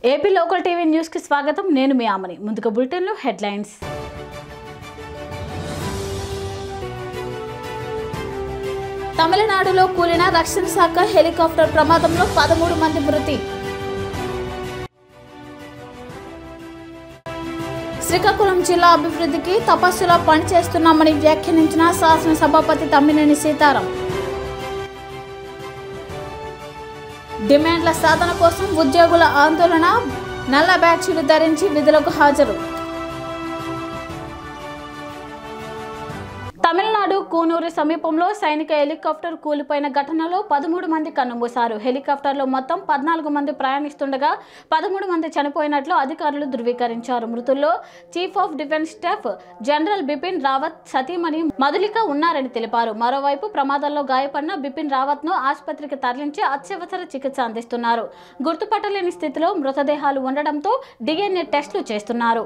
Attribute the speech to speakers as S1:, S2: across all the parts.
S1: AP local TV news కి స్వాగతం నేను మీ ఆమని ముందుగా బులెటిన్లో హెడ్లైన్స్ తమిళనాడులో కూలిన రక్షణ శాఖ హెలికాప్టర్ ప్రమాదంలో పదమూడు మంది మృతి శ్రీకాకుళం జిల్లా అభివృద్ధికి తపస్సులా పనిచేస్తున్నామని వ్యాఖ్యానించిన శాసనసభాపతి తమ్మినేని సీతారాం డిమాండ్ల సాధన కోసం ఉద్యోగుల ఆందోళన నల్ల బ్యాడ్జీలు ధరించి విధులకు హాజరు తమిళనాడు కూనూరు సమీపంలో సైనిక హెలికాప్టర్ కూలిపోయిన ఘటనలో పదమూడు మంది కన్నుమూశారు హెలికాప్టర్లో మొత్తం పద్నాలుగు మంది ప్రయాణిస్తుండగా పదమూడు మంది చనిపోయినట్లు అధికారులు ధృవీకరించారు మృతుల్లో chief of defence staff general Bipin Rawat సతీమణి మధులిక ఉన్నారని తెలిపారు మరోవైపు ప్రమాదంలో గాయపడిన బిపిన్ రావత్ ను ఆసుపత్రికి తరలించి అత్యవసర చికిత్స అందిస్తున్నారు గుర్తుపట్టలేని స్థితిలో మృతదేహాలు ఉండడంతో డిఎన్ఏ టెస్టులు చేస్తున్నారు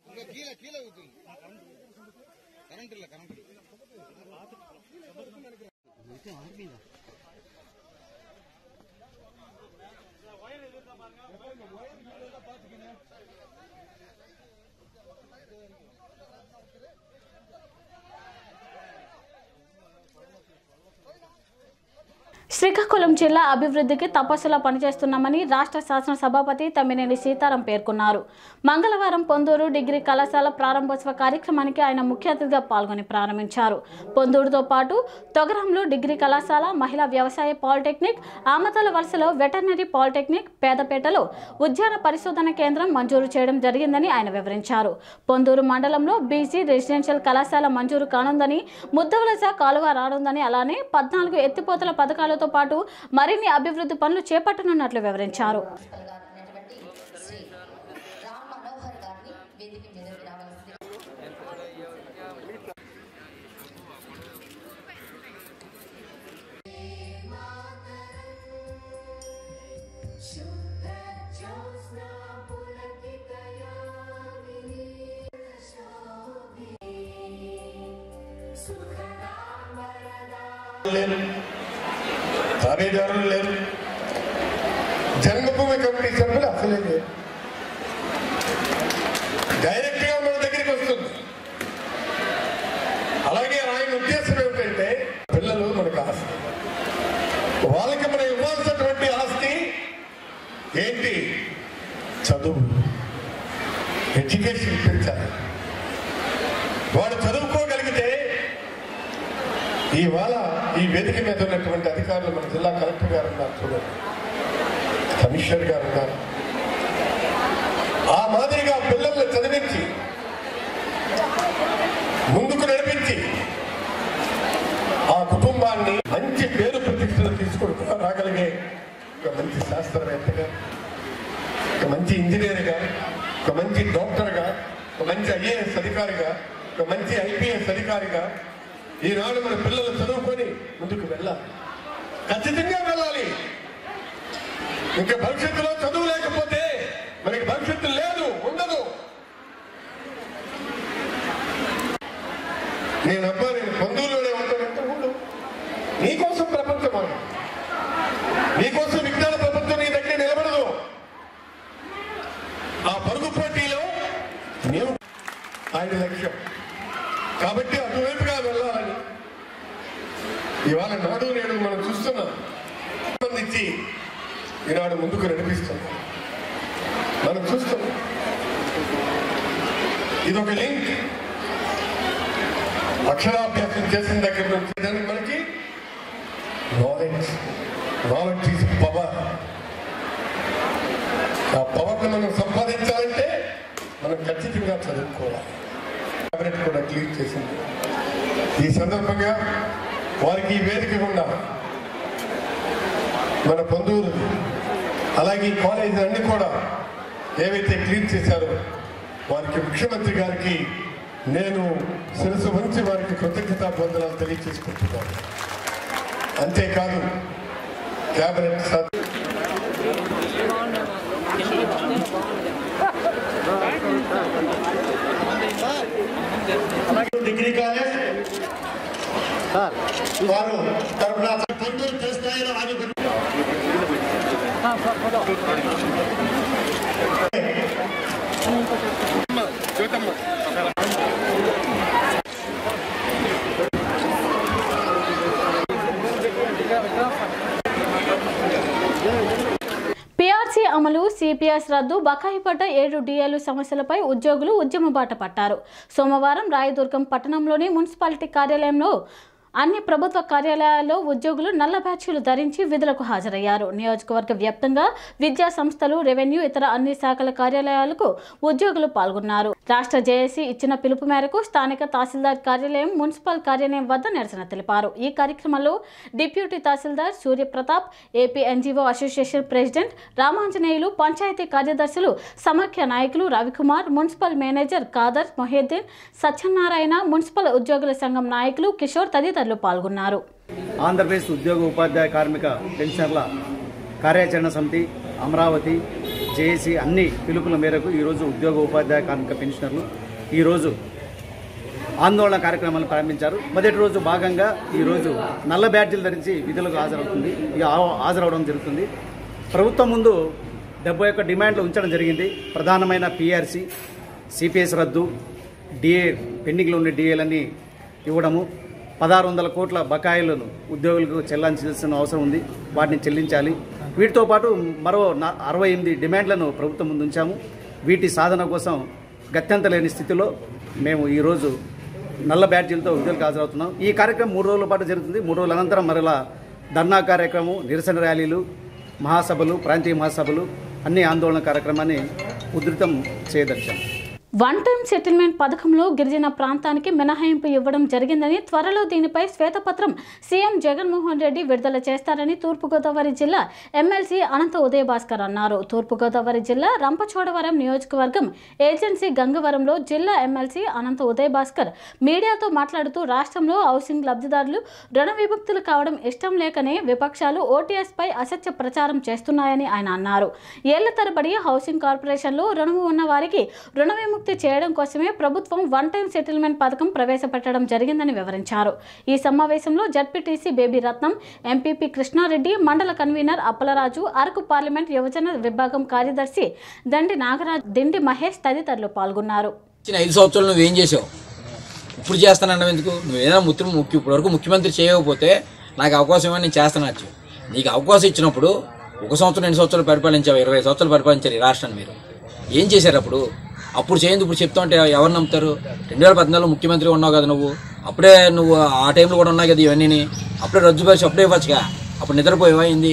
S1: శ్రీకాకుళం జిల్లా అభివృద్ధికి తపస్సులా పనిచేస్తున్నామని రాష్ట్ర శాసన సభాపతి తమ్మినేని సీతారాం పేర్కొన్నారు మంగళవారం పొందూరు డిగ్రీ కళాశాల ప్రారంభోత్సవ కార్యక్రమానికి ఆయన ముఖ్య అతిథిగా పాల్గొని ప్రారంభించారు పొందూరుతో పాటు తొగరంలో డిగ్రీ కళాశాల మహిళా వ్యవసాయ పాలిటెక్నిక్ ఆమతల వలసలో వెటర్నరీ పాలిటెక్నిక్ పేదపేటలో ఉద్యాన పరిశోధన కేంద్రం మంజూరు చేయడం జరిగిందని ఆయన వివరించారు పొందూరు మండలంలో బీసీ రెసిడెన్షియల్ కళాశాల మంజూరు కానుందని ముద్దవలస కాలువ రానుందని అలానే పద్నాలుగు ఎత్తిపోతల పథకాలతో పాటు మరిన్ని అభివృద్ధి పనులు చేపట్టనున్నట్లు వివరించారు
S2: కలగారినటువంటి శ్రీ రామ్ మనోహర్ గారిని వేదిక మీదకి రావాల్సింది
S3: లేరు తాబేదారులు లేరు జన్మభూమి కమిటీ సభ్యులు అసలే లేరు డైరెక్ట్ గా మన దగ్గరికి వస్తుంది అలాగే ఆయన ఉద్దేశం ఏమిటంటే పిల్లలు మనకు ఆస్తి వాళ్ళకి మనం ఇవ్వాల్సినటువంటి ఆస్తి ఏంటి చదువు ఎడ్యుకేషన్ పెంచాలి వాడు చదువుకోగలిగితే ఇవాళ ఈ వేదిక మీద ఉన్నటువంటి అధికారులు మన జిల్లా కలెక్టర్ గారు ఉన్నారు చూడండి కమిషనర్ గారు ఉన్నారు ఆ మాదిరిగా పిల్లల్ని చదివించి ముందుకు నడిపించి ఆ కుటుంబాన్ని మంచి పేరు ప్రతిష్టలు తీసుకుంటూ రాగలిగే ఒక మంచి శాస్త్రవేత్తగా ఒక మంచి ఇంజనీర్గా ఒక మంచి డాక్టర్గా ఒక మంచి ఐఏఎస్ అధికారిగా ఒక మంచి ఐపీఎస్ అధికారిగా ఈనాడు మన పిల్లలు చదువుకొని ముందుకు వెళ్ళాలి ఖచ్చితంగా వెళ్ళాలి ఇంకా భవిష్యత్తులో చదువు లేకపోతే మనకి భవిష్యత్తు లేదు ఉండదు నేను అబ్బా నేను పొందూరులోనే ఉంటానంటే ఉండు నీకోసం ప్రపంచం అది. నీకోసం విజ్ఞాన ప్రపంచం నీ దగ్గర నిలబడదు ఆ పరుగు పోటీలో మేము ఆయన లక్ష్యం కాబట్టి అటువైపుగా వెళ్ళాలని ఇవాళ నాడు నేడు మనం చూస్తున్నాం సంబంధించి ఈనాడు ముందుకు నడిపిస్తున్నాం మనం చూస్తున్నాం ఇది ఒక లింక్ అక్షరాభ్యాసం చేసిన దగ్గర నుంచి దానికి మనకి నాలెడ్జ్ నాలెడ్జ్ ఈజ్ పవర్ ఆ పవర్ని మనం సంపాదించాలంటే మనం ఖచ్చితంగా చదువుకోవాలి క్యాబినెట్ కూడా క్లియర్ చేసింది ఈ సందర్భంగా వారికి ఈ వేదిక గుండా మన పొందూరు అలాగే ఈ కాలేజీ అన్ని కూడా ఏవైతే క్లీన్ చేశారో వారికి ముఖ్యమంత్రి గారికి నేను శిరసు వంచి వారికి కృతజ్ఞతా వందనాలు తెలియజేసుకుంటున్నాను అంతేకాదు క్యాబినెట్ సభ
S4: డిగ్రీ కాలేజ్ వారు తరఫున పొందూరు స్థాయిలో ఆగిపోయి
S1: పీఆర్సీ అమలు సిపిఎస్ రద్దు బకాయి పడ్డ ఏడు డిఏలు సమస్యలపై ఉద్యోగులు ఉద్యమ బాట పట్టారు సోమవారం రాయదుర్గం పట్టణంలోని మున్సిపాలిటీ కార్యాలయంలో అన్ని ప్రభుత్వ కార్యాలయాల్లో ఉద్యోగులు నల్ల బ్యాచ్లు ధరించి విధులకు హాజరయ్యారు నియోజకవర్గ వ్యాప్తంగా విద్యా సంస్థలు రెవెన్యూ ఇతర అన్ని శాఖల కార్యాలయాలకు ఉద్యోగులు పాల్గొన్నారు రాష్ట్ర జేఏసీ ఇచ్చిన పిలుపు మేరకు స్థానిక తహసీల్దార్ కార్యాలయం మున్సిపల్ కార్యాలయం వద్ద నిరసన తెలిపారు ఈ కార్యక్రమంలో deputy tahsildar Suryapratap AP NGO association president Ramanjaneyulu panchayat కార్యదర్శులు సమాఖ్య నాయకులు Ravikumar municipal manager Kadar Mohiddin Satyanarayana municipal ఉద్యోగుల సంఘం నాయకులు కిషోర్ తదితరులు పాల్గొన్నారు
S5: ఆంధ్రప్రదేశ్ ఉద్యోగ ఉపాధ్యాయ కార్మిక పెన్షనర్ల కార్యాచరణ సమితి అమరావతి జేఏసీ అన్ని పిలుపుల మేరకు ఈరోజు ఉద్యోగ ఉపాధ్యాయ కార్మిక పెన్షనర్లు ఈరోజు ఆందోళన కార్యక్రమాలు ప్రారంభించారు మొదటి రోజు భాగంగా ఈరోజు నల్ల బ్యాడ్జీలు ధరించి విధులకు హాజరవుతుంది ఇక ఆ- హాజరవడం జరుగుతుంది ప్రభుత్వం ముందు డెబ్బై ఒక్క డిమాండ్లు ఉంచడం జరిగింది ప్రధానమైన పిఆర్సీ సిపిఎస్ రద్దు డిఏ పెండింగ్లో ఉన్న డిఏలన్నీ ఇవ్వడము పదహారు వందల కోట్ల బకాయిలను ఉద్యోగులకు చెల్లించాల్సిన అవసరం ఉంది వాటిని చెల్లించాలి వీటితో పాటు మరో నా- అరవై ఎనిమిది డిమాండ్లను ప్రభుత్వం ముందు ఉంచాము వీటి సాధన కోసం గత్యంత లేని స్థితిలో మేము ఈరోజు నల్ల బ్యాడ్జీలతో విధులకు హాజరవుతున్నాం ఈ కార్యక్రమం మూడు రోజుల పాటు జరుగుతుంది మూడు రోజుల అనంతరం మరలా ధర్నా కార్యక్రమం నిరసన ర్యాలీలు మహాసభలు ప్రాంతీయ మహాసభలు అన్ని ఆందోళన కార్యక్రమాన్ని ఉధృతం చేయదలిచాం
S1: వన్ టైం సెటిల్మెంట్ పథకంలో గిరిజన ప్రాంతానికి మినహాయింపు ఇవ్వడం జరిగిందని త్వరలో దీనిపై శ్వేతపత్రం సీఎం జగన్మోహన్ రెడ్డి విడుదల చేస్తారని తూర్పుగోదావరి జిల్లా ఎమ్మెల్సీ అనంత ఉదయభాస్కర్ అన్నారు తూర్పుగోదావరి జిల్లా రంపచోడవరం నియోజకవర్గం ఏజెన్సీ గంగవరంలో జిల్లా ఎమ్మెల్సీ అనంత ఉదయభాస్కర్ మీడియాతో మాట్లాడుతూ రాష్ట్రంలో హౌసింగ్ లబ్ధిదారులు రుణ విముక్తులు కావడం ఇష్టం లేకనే విపక్షాలు ఓటీఎస్ పై అసత్య ప్రచారం చేస్తున్నాయని ఆయన అన్నారు ఏళ్ల తరబడి హౌసింగ్ కార్పొరేషన్లో రుణము ఉన్న వారికి రుణ విముక్తి చేయడం కోసమే ప్రభుత్వం వన్ టైం సెటిల్మెంట్ పథకం ప్రవేశపెట్టడం జరిగిందని వివరించారు ఈ సమావేశంలో ZPTC Baby Ratnam MPP Krishnareddy మండల కన్వీనర్ అప్పలరాజు అరకు పార్లమెంట్ యువజన విభాగం కార్యదర్శి దండి నాగరాజ్ దిండి మహేష్ తదితరులు పాల్గొన్నారు
S6: ఇచ్చిన ఐదు సంవత్సరాలు నువ్వేం చేసావు ఇప్పుడు చేస్తానన్నావు ఎందుకు నువ్వు ఏదైనా ముఖ్య ముఖ్య ఇప్పటివరకు ముఖ్యమంత్రి చేయకపోతే నాకు అవకాశం ఇవ్వని నేను చేస్తానచ్చు నీకు అవకాశం ఇచ్చినప్పుడు ఒక సంవత్సరం రెండు సంవత్సరాలు పరిపాలించావు ఇరవై సంవత్సరాలు పరిపాలించారు ఈ రాష్ట్రాన్ని మీరు ఏం చేశారు అప్పుడు అప్పుడు చేయండి ఇప్పుడు చెప్తా ఉంటే ఎవరు నమ్ముతారు రెండు వేల పద్నాలుగులో ముఖ్యమంత్రి ఉన్నావు కదా నువ్వు అప్పుడే నువ్వు ఆ టైంలో కూడా ఉన్నావు కదా ఇవన్నీ అప్పుడే రద్దుపరిచి అప్పుడే ఇవ్వచ్చుగా అప్పుడు నిద్రపోయేవా ఏంది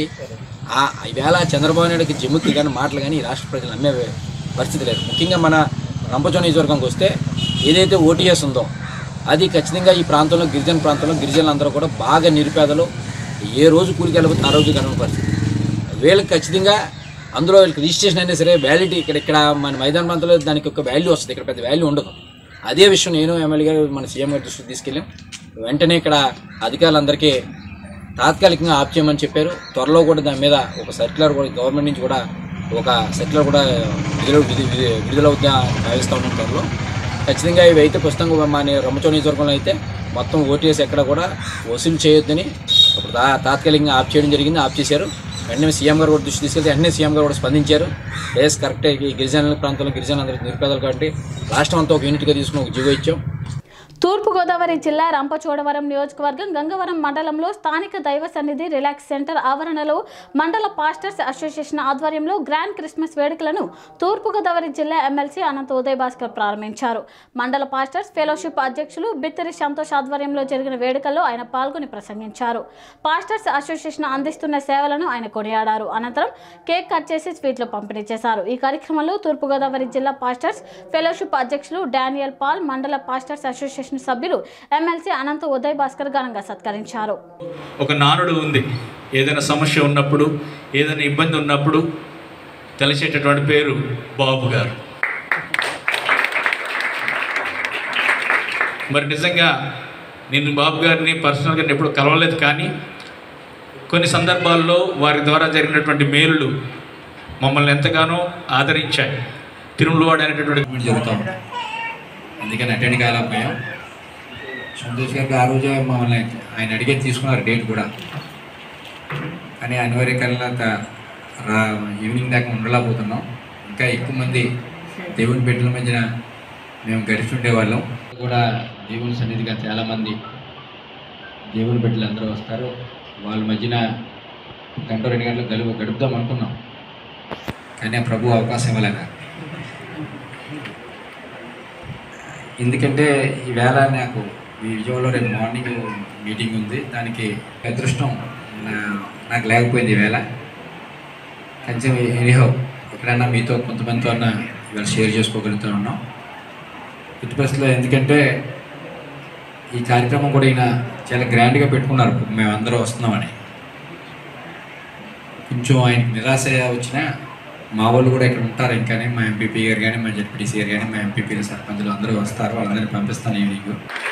S6: ఆ ఈవేళ చంద్రబాబు నాయుడుకి జిమ్ముకి కానీ మాటలు కానీ ఈ రాష్ట్ర ప్రజలు నమ్మే పరిస్థితి లేదు ముఖ్యంగా మన రంపచోడ నియోజకవర్గంకి వస్తే ఏదైతే ఓటీఎస్ ఉందో అది ఖచ్చితంగా ఈ ప్రాంతంలో గిరిజన ప్రాంతంలో గిరిజనులందరూ కూడా బాగా నిరుపేదలు ఏ రోజు కూలికి వెళ్ళకపోతే ఆ రోజు కనుక పరిస్థితి వీళ్ళకి ఖచ్చితంగా అందులో వీళ్ళకి రిజిస్ట్రేషన్ అయినా సరే వ్యాలిటీ ఇక్కడ ఇక్కడ మన మైదాన ప్రాంతంలో దానికి ఒక వాల్యూ వస్తుంది ఇక్కడ పెద్ద వాల్యూ ఉండదు అదే విషయం నేను ఎమ్మెల్యే గారు మన సీఎం గారి దృష్టికి తీసుకెళ్ళాం వెంటనే ఇక్కడ అధికారులందరికీ తాత్కాలికంగా ఆప్ చేయమని చెప్పారు త్వరలో కూడా దాని మీద ఒక సర్క్యులర్ కూడా గవర్నమెంట్ నుంచి కూడా ఒక సర్క్యులర్ కూడా విడుదల విధి- విధి- విడుదలవుతా భావిస్తూ ఉన్నాం త్వరలో ఖచ్చితంగా ఇవి అయితే ప్రస్తుతం మన రమ్మచో నియోజకవర్గంలో అయితే మొత్తం ఓటీఎస్ ఎక్కడ కూడా వసూలు చేయొద్దని ఇప్పుడు తా తాత్కాలికంగా ఆప్ చేయడం జరిగింది ఆప్ చేశారు వెంటనే సీఎం గారు కూడా దృష్టి తీసుకెళ్తే వెంటనే సీఎం గారు కూడా స్పందించారు ఎస్ కరెక్టే ఈ గిరిజన ప్రాంతంలో గిరిజనులందరికీ నిరుపేదలు కాబట్టి రాష్ట్రం అంతా ఒక యూనిట్గా తీసుకుని ఒక జీవో ఇచ్చాం
S1: తూర్పుగోదావరి జిల్లా రంపచోడవరం నియోజకవర్గం గంగవరం మండలంలో స్థానిక దైవ సన్నిధి రిలాక్స్ సెంటర్ ఆవరణలో మండల పాస్టర్స్ అసోసియేషన్ ఆధ్వర్యంలో గ్రాండ్ క్రిస్మస్ వేడుకలను తూర్పుగోదావరి జిల్లా ఎమ్మెల్సీ అనంత ఉదయ్ భాస్కర్ ప్రారంభించారు మండల పాస్టర్స్ ఫెలోషిప్ అధ్యక్షులు బిత్తరి సంతోష్ ఆధ్వర్యంలో జరిగిన వేడుకల్లో ఆయన పాల్గొని ప్రసంగించారు పాస్టర్స్ అసోసియేషన్ అందిస్తున్న సేవలను ఆయన కొనియాడారు అనంతరం కేక్ కట్ చేసి స్వీట్లు పంపిణీ చేశారు ఈ కార్యక్రమంలో తూర్పుగోదావరి జిల్లా పాస్టర్స్ ఫెలోషిప్ అధ్యక్షులు డానియల్ పాల్ మండల పాస్టర్స్ అసోసియేషన్ సభ్యులు ఎమ్మెల్సీ అనంత ఉదయ్ భాస్కర్ ఘనంగా సత్కరించారు
S7: ఒక నానుడు ఉంది ఏదైనా సమస్య ఉన్నప్పుడు ఏదైనా ఇబ్బంది ఉన్నప్పుడు తెలిసేటటువంటి పేరు బాబు గారు మరి నిజంగా నేను బాబు గారిని పర్సనల్గా ఎప్పుడు కలవలేదు కానీ కొన్ని సందర్భాల్లో వారి ద్వారా జరిగినటువంటి మేలులు మమ్మల్ని ఎంతగానో ఆదరించాయి తిరుమలవాడు అనేటటువంటి
S8: మూమెంట్ జరుగుతాం అందుకని అటెండ్ కాలేకపోయాం సంతోష్ గారికి ఆ రోజే మమ్మల్ని ఆయన అడిగే తీసుకున్నారు డేట్ కూడా కానీ అనివార్య కారణంగా రా ఈవినింగ్ దాకా ఉండలేకపోతున్నాం ఇంకా ఎక్కువ మంది దేవుని బిడ్డల మధ్యన మేము గడిచుండే వాళ్ళం కూడా దేవుని సన్నిధిగా చాలామంది దేవుని బిడ్డలు అందరూ వస్తారు వాళ్ళ మధ్యన గంట రెండు గంటలు గడుపు గడుపుదాం అనుకున్నాం కానీ ఆ ప్రభు అవకాశం ఇవ్వలేక ఎందుకంటే ఈవేళ నాకు ఈ విజయవాడలో రేపు మార్నింగ్ మీటింగ్ ఉంది దానికి అదృష్టం నా- నాకు లేకపోయింది ఈవేళ కొంచెం ఎనీహో ఎక్కడన్నా మీతో కొంతమందితో అన్న ఇవాళ షేర్ చేసుకోగలుగుతూ ఉన్నాం ఇటు పరిస్థితిలో ఎందుకంటే ఈ కార్యక్రమం కూడా ఈయన చాలా గ్రాండ్గా పెట్టుకున్నారు మేమందరం వస్తున్నామని కొంచెం ఆయనకి నిరాశ వచ్చినా మా వాళ్ళు కూడా ఇక్కడ ఉంటారు ఇంకానే మా ఎంపీపీ గారు కానీ మా జడ్పీటీసీ గారు కానీ మా ఎంపీపీలు సర్పంచులు అందరూ వస్తారు వాళ్ళందరినీ పంపిస్తాను ఈవినింగ్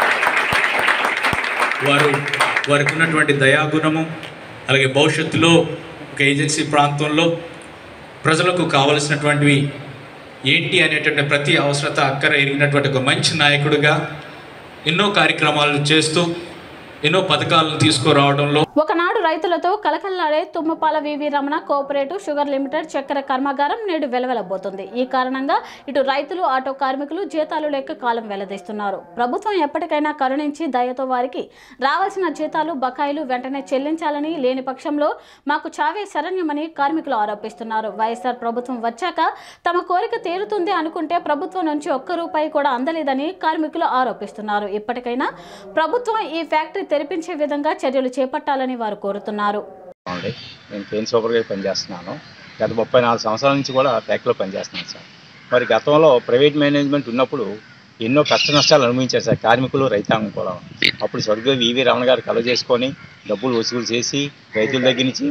S7: వారు వారికి ఉన్నటువంటి దయాగుణము అలాగే భవిష్యత్తులో ఒక ఏజెన్సీ ప్రాంతంలో ప్రజలకు కావలసినటువంటివి ఏంటి అనేటువంటి ప్రతి అవసరత అక్కర ఎరిగినటువంటి ఒక మంచి నాయకుడిగా ఎన్నో కార్యక్రమాలు చేస్తూ ఎన్నో పథకాలను తీసుకురావడంలో
S1: ఒకనాడు రైతులతో కలకల్లాడే Thummapala V V Ramana cooperative sugar limited చక్కెర కర్మాగారం నేడు వెలవెలబోతుంది ఈ కారణంగా ఇటు రైతులు ఆటో కార్మికులు జీతాలు లేక కాలం వెల్లదీస్తున్నారు ప్రభుత్వం ఎప్పటికైనా కరుణించి దయతో వారికి రావాల్సిన జీతాలు బకాయిలు వెంటనే చెల్లించాలని లేని పక్షంలో మాకు చావే శరణ్యమని కార్మికులు ఆరోపిస్తున్నారు వైఎస్ఆర్ ప్రభుత్వం వచ్చాక తమ కోరిక తీరుతుంది అనుకుంటే ప్రభుత్వం నుంచి ఒక్క రూపాయి కూడా అందలేదని కార్మికులు ఆరోపిస్తున్నారు ఇప్పటికైనా ప్రభుత్వం ఈ ఫ్యాక్టరీ తెరిపించే విధంగా చర్యలు చేపట్టాలని వారు కోరుతున్నారు
S9: అండి నేను పెయిన్ సూపర్గా పనిచేస్తున్నాను గత ముప్పై నాలుగు సంవత్సరాల నుంచి కూడా ఫ్యాక్టరీలో పనిచేస్తున్నాను సార్ మరి గతంలో ప్రైవేట్ మేనేజ్మెంట్ ఉన్నప్పుడు ఎన్నో కష్ట నష్టాలు అనుభవించారు సార్ కార్మికులు రైతాంగం కూడా అప్పుడు స్వర్గీయ వివి రమణ గారు కలవ చేసుకొని డబ్బులు వసూలు చేసి రైతుల దగ్గర నుంచి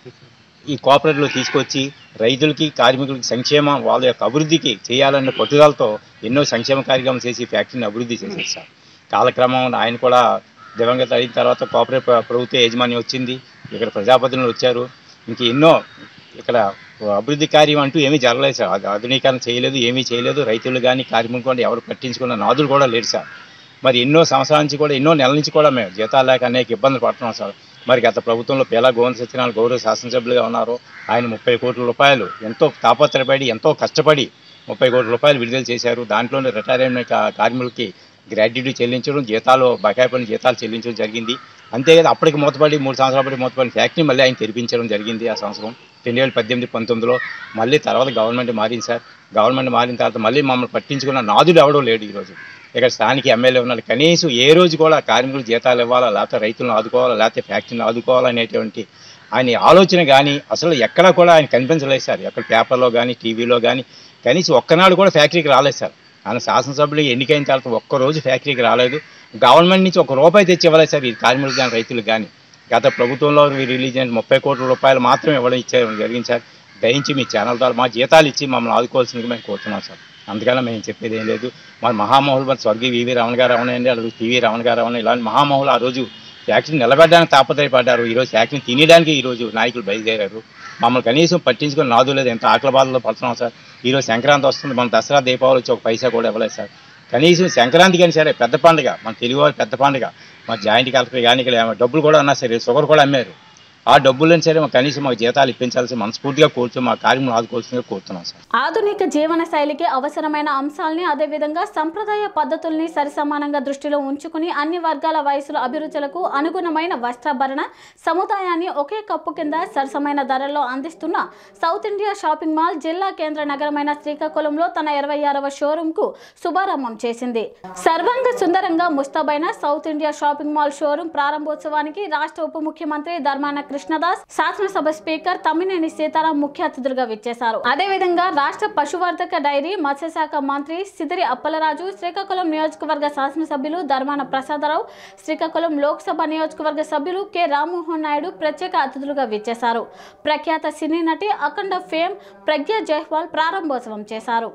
S9: ఈ కోఆపరేటివ్లో తీసుకొచ్చి రైతులకి కార్మికులకి సంక్షేమం వాళ్ళ యొక్క అభివృద్ధికి చేయాలన్న పట్టుదలతో ఎన్నో సంక్షేమ కార్యక్రమాలు చేసి ఫ్యాక్టరీని అభివృద్ధి చేశారు సార్ కాలక్రమం ఆయన కూడా దివంగత అయిన తర్వాత కోఆపరేటివ్ ప్ర- ప్రభుత్వ యాజమాన్యం వచ్చింది ఇక్కడ ప్రజాప్రతినిధులు వచ్చారు ఇంక ఎన్నో ఇక్కడ అభివృద్ధి కార్యం అంటూ ఏమీ జరగలేదు సార్ అది ఆధునీకరణ చేయలేదు ఏమీ చేయలేదు రైతులు కానీ కార్మికులు కానీ ఎవరు పట్టించుకున్న నాదులు కూడా లేరు సార్ మరి ఎన్నో సంవత్సరాల నుంచి కూడా ఎన్నో నెలల నుంచి కూడా మేము జీతాలు లేక అనేక ఇబ్బందులు పడుతున్నాం సార్ మరి గత ప్రభుత్వంలో పేలా గోవింద సత్యనారాయణ గౌరవ శాసనసభ్యులుగా ఉన్నారు ఆయన ముప్పై కోట్ల రూపాయలు ఎంతో తాపత్రపడి ఎంతో కష్టపడి ముప్పై కోట్ల రూపాయలు విడుదల చేశారు దాంట్లోనే రిటైర్ అయిన కా- కార్మికులకి గ్రాడ్యుటీ చెల్లించడం జీతాలు బకాయి పని జీతాలు చెల్లించడం జరిగింది అంతేకాదు అప్పటికి మూతపడి మూడు సంవత్సరాల పాటు మూతపడిన ఫ్యాక్టరీ మళ్ళీ ఆయన తెరిపించడం జరిగింది ఆ సంవత్సరం రెండు వేల పద్దెనిమిది పంతొమ్మిదిలో మళ్ళీ తర్వాత గవర్నమెంట్ మారింది సార్ గవర్నమెంట్ మారిన తర్వాత మళ్ళీ మమ్మల్ని పట్టించుకున్న నాదుడు ఎవడో లేడు ఈరోజు ఇక్కడ స్థానిక ఎమ్మెల్యే ఉన్నారు కనీసం ఏ రోజు కూడా కార్మికులు జీతాలు ఇవ్వాలా లేకపోతే రైతులను ఆదుకోవాలా లేకపోతే ఫ్యాక్టరీని ఆదుకోవాలా అనేటువంటి ఆయన ఆలోచన కానీ అసలు ఎక్కడా కూడా ఆయన కనిపించలేదు సార్ ఎక్కడ పేపర్లో కానీ టీవీలో కానీ కనీసం ఒక్కనాడు కూడా ఫ్యాక్టరీకి రాలేదు సార్ ఆయన శాసనసభ్యులు ఎన్నికైన తర్వాత ఒక్కరోజు ఫ్యాక్టరీకి రాలేదు గవర్నమెంట్ నుంచి ఒక రూపాయి తెచ్చి ఇవ్వలేదు సార్ ఈ కార్మికులు కానీ రైతులు కానీ గత ప్రభుత్వంలో రిలీజ్ అయిన ముప్పై కోట్ల రూపాయలు మాత్రమే ఇవ్వడం ఇచ్చారు జరిగింది సార్ దయించి మీ ఛానల్ ద్వారా మా జీతాలు ఇచ్చి మమ్మల్ని ఆదుకోవాల్సిందిగా మేము కోరుతున్నాం సార్ అందుకని మేము చెప్పేది ఏం లేదు మన మహామహులు మన స్వర్గీయ వివి రమణ గారు అవనండి అలాగే టీవీ రమణ గారు అవనండి ఇలాంటి మహామహులు ఆ రోజు ఫ్యాక్టరీని నిలబెట్టడానికి తాపత్రయపడ్డారు ఈరోజు ఫ్యాక్టరీని తినేయడానికి ఈరోజు నాయకులు బయలుదేరారు మమ్మల్ని కనీసం పట్టించుకొని నాదు లేదు ఎంత ఆకలి బాధలో పడుతున్నాం సార్ ఈరోజు సంక్రాంతి వస్తుంది మన దసరా దీపావళి వచ్చి ఒక పైసా కూడా ఇవ్వలేదు సార్ కనీసం సంక్రాంతికి అని సరే పెద్ద పండుగ మన తెలుగు వారి పెద్ద పండుగ మా జాయింట్ కలెక్టర్ కానీ ఇక్కడ ఏమో డబ్బులు కూడా ఉన్నా సరే షుగర్ కూడా అమ్మారు ఆ డబ్బులను సరే మాకు కనీసం మాకు జీతాలు ఇప్పించాల్సి మనస్ఫూర్తిగా కోరుతూ మా కార్యక్రమం ఆదుకోవాల్సిందిగా కోరుతున్నాం సార్
S1: ఆధునిక జీవన శైలికి అవసరమైన అంశాలని అదేవిధంగా సంప్రదాయ పద్ధతుల్ని సరిసమానంగా దృష్టిలో ఉంచుకుని అన్ని వర్గాల వయసుల అభిరుచులకు అనుగుణమైన వస్త్రాభరణ సముదాయాన్ని ఒకే కప్పు కింద సరసమైన ధరల్లో అందిస్తున్న సౌత్ ఇండియా షాపింగ్ మాల్ జిల్లా కేంద్ర నగరమైన శ్రీకాకుళంలో తన ఇరవై ఆరవ షోరూమ్ కు శుభారంభం చేసింది సర్వాంగ సుందరంగా ముస్తాబైన south India shopping mall showroom ప్రారంభోత్సవానికి రాష్ట్ర ఉప ముఖ్యమంత్రి ధర్మాన కృష్ణదాస్ శాసనసభ స్పీకర్ తమ్మినేని సీతారాం ముఖ్య అతిథులుగా విచ్చేశారు అదేవిధంగా రాష్ట్ర పశువర్ధక డైరీ మత్స్యశాఖ మంత్రి సిదిరి అప్పలరాజు శ్రీకాకుళం నియోజకవర్గ శాసనసభ్యులు ధర్మాన ప్రసాదరావు శ్రీకాకుళం లోక్సభ నియోజకవర్గ సభ్యులు కె రామ్మోహన్ నాయుడు ప్రత్యేక అతిథులుగా విచ్చేశారు ప్రఖ్యాత సినీ నటి అఖండ ఫేమ్ ప్రజ్ఞ జైహ్వాల్ ప్రారంభోత్సవం చేశారు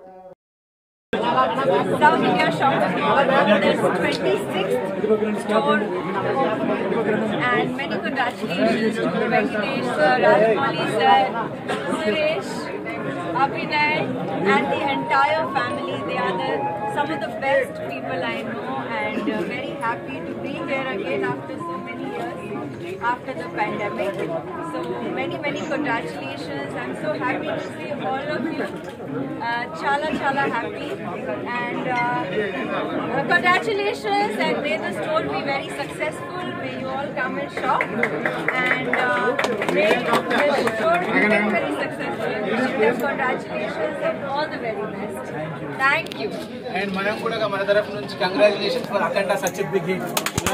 S10: South India Shopping Mall. This 26th store. And many congratulations to Venkatesh sir, Rajmali sir, Suresh, Abhinay, and the entire family. They are the, some of the best people I know, and uh, very happy to be here again after so many years after the pandemic. So many, many congratulations. I'm so happy to see all of you. Uh, chala, chala happy. And uh, uh, congratulations and may the store be very successful. May you all come and shop. And uh, may, may the store be very, very successful. Wishing them congratulations and all the very best. Thank you.
S11: And మనం కూడా మన తరఫు నుంచి congratulations for Akhanda such big hit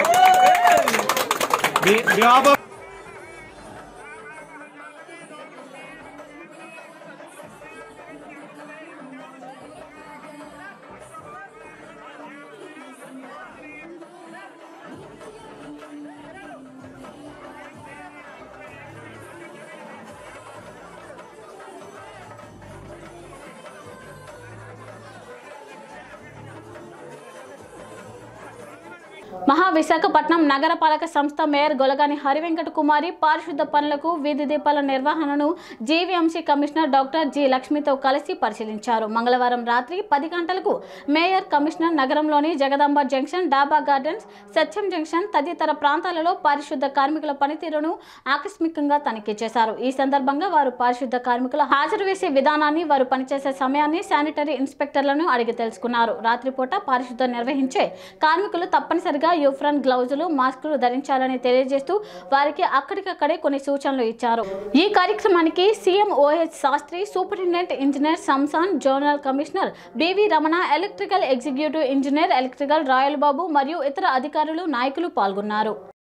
S1: మహా విశాఖపట్నం నగరపాలక సంస్థ mayor Golagani Hari Venkata కుమారి పారిశుద్ధ పనులకు వీధి దీపాల నిర్వహణను జీవీఎంసీ కమిషనర్ డాక్టర్ జి లక్ష్మితో కలిసి పరిశీలించారు మంగళవారం రాత్రి పది గంటలకు మేయర్ కమిషనర్ నగరంలోని Jagadamba junction Daba gardens Satyam junction తదితర ప్రాంతాలలో పారిశుద్ధ కార్మికుల పనితీరును ఆకస్మికంగా తనిఖీ చేశారు ఈ సందర్భంగా వారు పారిశుద్ధ కార్మికుల హాజరు వేసే విధానాన్ని వారు పనిచేసే సమయాన్ని శానిటరీ ఇన్స్పెక్టర్లను అడిగి తెలుసుకున్నారు రాత్రిపూట పారిశుద్ధ నిర్వహించే కార్మికులు తప్పనిసరిగా యూఫ్రన్ గ్లౌజులు మాస్కులు ధరించాలని తెలియజేస్తూ వారికి అక్కడికక్కడే కొన్ని సూచనలు ఇచ్చారు ఈ కార్యక్రమానికి CM OH Sastry superintendent engineer Samson zonal commissioner B V Ramana electrical executive engineer electrical Royal Babu మరియు ఇతర అధికారులు నాయకులు పాల్గొన్నారు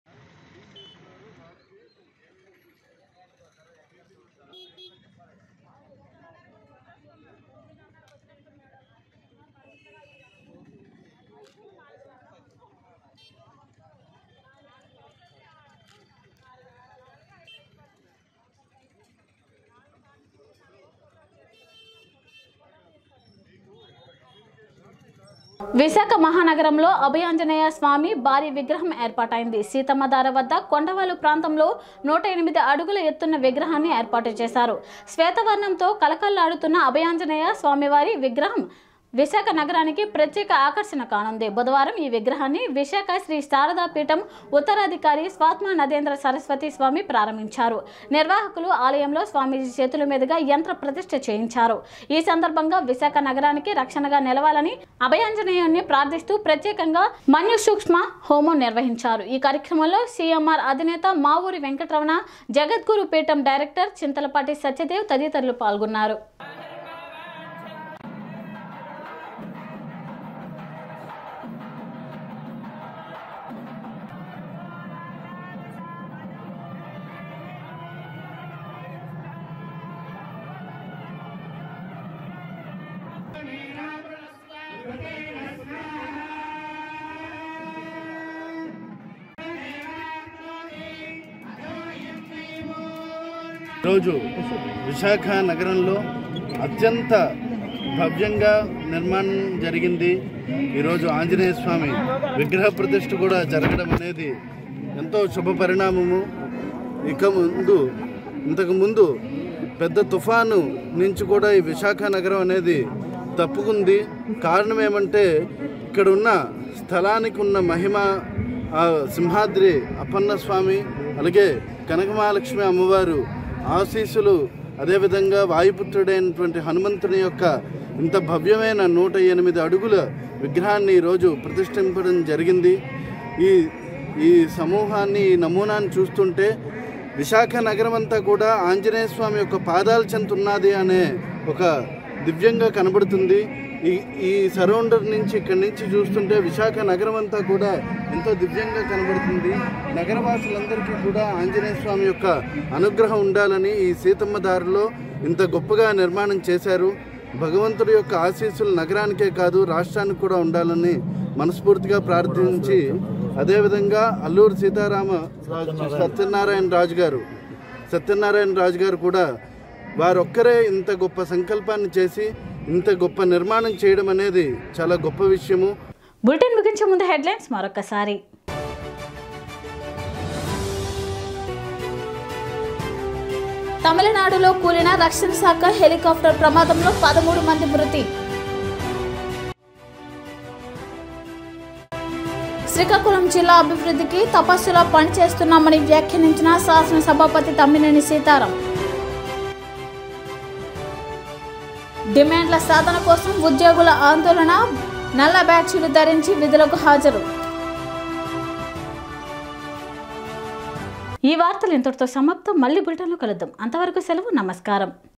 S1: విశాఖ మహానగరంలో అభయాంజనేయ స్వామి భారీ విగ్రహం ఏర్పాటైంది సీతమ్మధార వద్ద కొండవాలు ప్రాంతంలో నూట ఎనిమిది అడుగుల ఎత్తున్న విగ్రహాన్ని ఏర్పాటు చేశారు శ్వేతవర్ణంతో కలకల్లాడుతున్న అభయాంజనేయ స్వామివారి విగ్రహం విశాఖ నగరానికి ప్రత్యేక ఆకర్షణ కానుంది బుధవారం ఈ విగ్రహాన్ని విశాఖ శ్రీ శారదా పీఠం ఉత్తరాధికారి స్వాత్మ నదేంద్ర సరస్వతి స్వామి ప్రారంభించారు నిర్వాహకులు ఆలయంలో స్వామీజీ చేతుల మీదుగా యంత్ర ప్రతిష్ఠ చేయించారు ఈ సందర్భంగా విశాఖ నగరానికి రక్షణగా నిలవాలని అభయాంజనేయుణ్ణి ప్రార్థిస్తూ ప్రత్యేకంగా మన్యు సూక్ష్మ హోమం నిర్వహించారు ఈ కార్యక్రమంలో సీఎంఆర్ అధినేత మావూరి వెంకటరమణ జగద్గురు పీఠం డైరెక్టర్ చింతలపాటి సత్యదేవ్ తదితరులు పాల్గొన్నారు
S12: ఈరోజు విశాఖ నగరంలో అత్యంత భవ్యంగా నిర్మాణం జరిగింది ఈరోజు ఆంజనేయ స్వామి విగ్రహ ప్రతిష్ఠ కూడా జరగడం అనేది ఎంతో శుభ పరిణామము ఇక ముందు ఇంతకు ముందు పెద్ద తుఫాను నుంచి కూడా ఈ విశాఖ నగరం అనేది తప్పుకుంది కారణం ఏమంటే ఇక్కడ ఉన్న స్థలానికి ఉన్న మహిమ ఆ సింహాద్రి అప్పన్న స్వామి అలాగే కనకమహాలక్ష్మి అమ్మవారు ఆశీస్సులు అదేవిధంగా వాయుపుత్రుడైనటువంటి హనుమంతుని యొక్క ఇంత భవ్యమైన నూట ఎనిమిది అడుగుల విగ్రహాన్ని ఈరోజు ప్రతిష్ఠింపడం జరిగింది ఈ ఈ సమూహాన్ని ఈ నమూనాన్ని చూస్తుంటే విశాఖ నగరం అంతా కూడా ఆంజనేయ స్వామి యొక్క పాదాల చెంత ఉన్నది అనే ఒక దివ్యంగా కనబడుతుంది ఈ ఈ సరౌండర్ నుంచి ఇక్కడి నుంచి చూస్తుంటే విశాఖ నగరం అంతా కూడా ఎంతో దివ్యంగా కనబడుతుంది నగరవాసులందరికీ కూడా ఆంజనేయ స్వామి యొక్క అనుగ్రహం ఉండాలని ఈ సీతమ్మ దారిలో ఇంత గొప్పగా నిర్మాణం చేశారు భగవంతుడి యొక్క ఆశీస్సులు నగరానికే కాదు రాష్ట్రానికి కూడా ఉండాలని మనస్ఫూర్తిగా ప్రార్థించి అదేవిధంగా అల్లూరు సీతారామ రాజు సత్యనారాయణ రాజు గారు సత్యనారాయణ రాజు గారు కూడా వారొక్కరే ఇంత గొప్ప సంకల్పాన్ని చేసి ఇంత గొప్ప నిర్మాణం చేయడం అనేది చాలా గొప్ప విషయము
S1: బులెటిన్ ముగించే ముందు హెడ్లైన్స్ మరొకసారి తమిళనాడులో కూలిన రక్షణ శాఖ హెలికాప్టర్ ప్రమాదంలో పదమూడు మంది మృతి శ్రీకాకుళం జిల్లా అభివృద్ధికి తపస్సులా పనిచేస్తున్నామని వ్యాఖ్యానించిన శాసనసభాపతి తమ్మినేని సీతారాం డిమాండ్ల సాధన కోసం ఉద్యోగుల ఆందోళన నల్ల బ్యాడ్జీలు ధరించి విధులకు హాజరు ఈ వార్తలు ఇంతటితో సమాప్తం మళ్ళీ బులెటిన్లో కలుద్దాం అంతవరకు సెలవు నమస్కారం